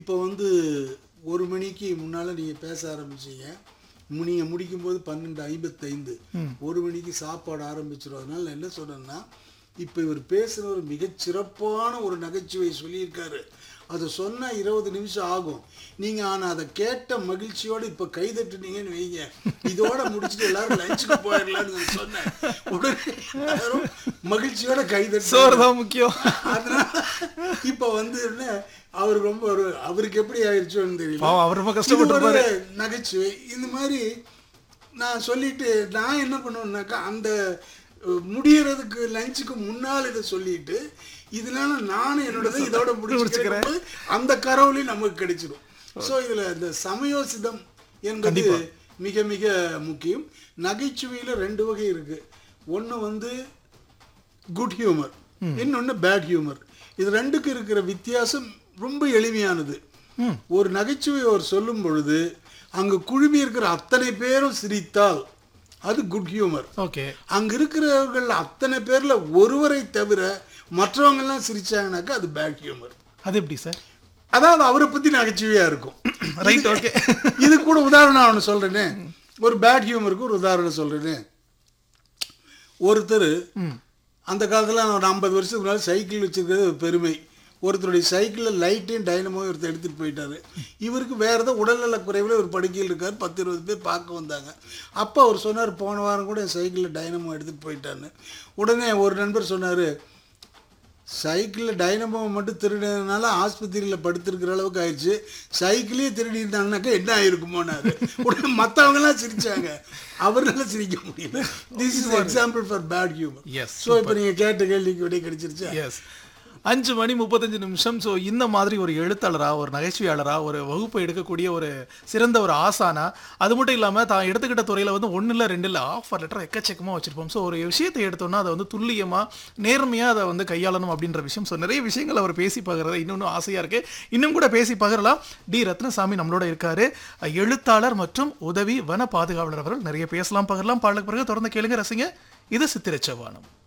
இப்போ வந்து ஒரு மணிக்கு முன்னால் நீங்கள் பேச ஆரம்பிச்சீங்க நீங்கள் முடிக்கும்போது பன்னெண்டு ஐம்பத்தைந்து ஒரு மணிக்கு சாப்பாடு ஆரம்பிச்சிடும் அதனால நான் என்ன சொன்னேன்னா இப்போ இவர் பேசுகிறவர் மிகச் சிறப்பான ஒரு நகைச்சுவை சொல்லியிருக்காரு அதை சொன்னால் இருபது நிமிஷம் ஆகும் நீங்கள் ஆனால் அதை கேட்ட மகிழ்ச்சியோடு இப்போ கைதட்டுனீங்கன்னு வைங்க இதோட முடிச்சுட்டு எல்லாரும் லஞ்சுக்கு போயிடலான்னு நான் சொன்னேன் உடனே எல்லாரும் மகிழ்ச்சியோட கைதட்டு சோறு தான் முக்கியம் அதனால இப்போ வந்து என்ன அவர் ரொம்ப ஒரு அவருக்கு எப்படி ஆயிடுச்சோன்னு தெரியல பாவம், அவர் ரொம்ப இது கஷ்டப்பட்டிருப்பாரு. ஒரு நகைச்சுவை இந்த மாதிரி நான் சொல்லிட்டு நான் என்ன பண்ணுவேன்னாக்கா அந்த அஹ், முடியறதுக்கு லஞ்சுக்கு முன்னால் இதை சொல்லிட்டு இதனால நானும் என்னோடது இதோட முடிச்சுக்கிறேன் அந்த கரவுலையும் நமக்கு கிடைச்சிடும் ஸோ இதுல இந்த சமயோசிதம் என்பது மிக மிக முக்கியம் நகைச்சுவையில ரெண்டு வகை இருக்கு ஒண்ணு வந்து குட் ஹியூமர் இன்னொன்று பேட் ஹியூமர் இது ரெண்டுக்கு இருக்கிற வித்தியாசம் ரொம்ப எளிமையானது ஒரு நகைச்சுவை அவர் சொல்லும் பொழுது அங்கு குழுமி இருக்கிற அத்தனை பேரும் சிரித்தால் அது குட் ஹியூமர் ஓகே அங்க இருக்கிறவர்கள் அத்தனை பேர்ல ஒருவரை தவிர மற்றவங்க எல்லாம் சிரிச்சாங்கனாக்கா அது பேட் ஹியூமர் அது எப்படி சார் அதாவது அவரை பத்தி நகைச்சுவையா இருக்கும் ரைட் ஓகே இது கூட உதாரணம் ஒன்று சொல்றேனே ஒரு பேட் ஹியூமருக்கு ஒரு உதாரணம் சொல்றேனே ஒருத்தர் அந்த காலத்துல ஒரு ஐம்பது வருஷத்துக்கு முன்னாடி சைக்கிள் வச்சிருக்கிறது ஒரு பெருமை ஒருத்தருடைய சைக்கிளில் லைட்டையும் டைனமோ ஒருத்தர் எடுத்துகிட்டு போயிட்டாரு இவருக்கு வேற ஏதோ உடல்நல குறைவில் ஒரு படுக்கையில் இருக்கார் பத்து இருபது பேர் பார்க்க வந்தாங்க அப்போ அவர் சொன்னார் போன வாரம் கூட என் சைக்கிளில் டைனமோ எடுத்துகிட்டு போயிட்டான்னு உடனே ஒரு நண்பர் சொன்னார் சைக்கிளில் டைனமோ மட்டும் திருடினதுனால ஆஸ்பத்திரியில் படுத்திருக்கிற அளவுக்கு ஆயிடுச்சு சைக்கிளே திருடி இருந்தாங்கனாக்கா என்ன ஆயிருக்குமோனாரு உடனே மற்றவங்கலாம் சிரிச்சாங்க அவரால சிரிக்க முடியல this is example for bad humour Yes, so இப்போ நீங்கள் கேட்ட கேள்விக்கு விடை கிடைச்சிருச்சா எஸ் அஞ்சு மணி முப்பத்தஞ்சு நிமிஷம் ஸோ இந்த மாதிரி ஒரு எழுத்தாளரா ஒரு நகைச்சுவையாளரா ஒரு வகுப்பு எடுக்கக்கூடிய ஒரு சிறந்த ஒரு ஆசானா அது மட்டும் இல்லாமல் தான் எடுத்துக்கிட்ட துறையில் வந்து ஒன்றும் இல்லை ரெண்டு இல்லை ஆஃபர் லெட்டர் எக்கச்சக்கமாக வச்சிருப்போம் ஸோ ஒரு விஷயத்தை எடுத்தோம்னா அதை வந்து துல்லியமாக நேர்மையாக அதை வந்து கையாளணும் அப்படின்ற விஷயம் ஸோ நிறைய விஷயங்கள் அவர் பேசி பகிர்றது இன்னொன்று ஆசையாக இருக்குது இன்னும் கூட பேசி பகிரலாம் டி ரத்னசாமி நம்மளோட இருக்காரு எழுத்தாளர் மற்றும் உதவி வன பாதுகாவலர் அவர்கள் நிறைய பேசலாம் பகிரலாம் பாடலுக்கு பிறகு தொடர்ந்து கேளுங்க ரசிங்க இது சித்திரச்சவானம்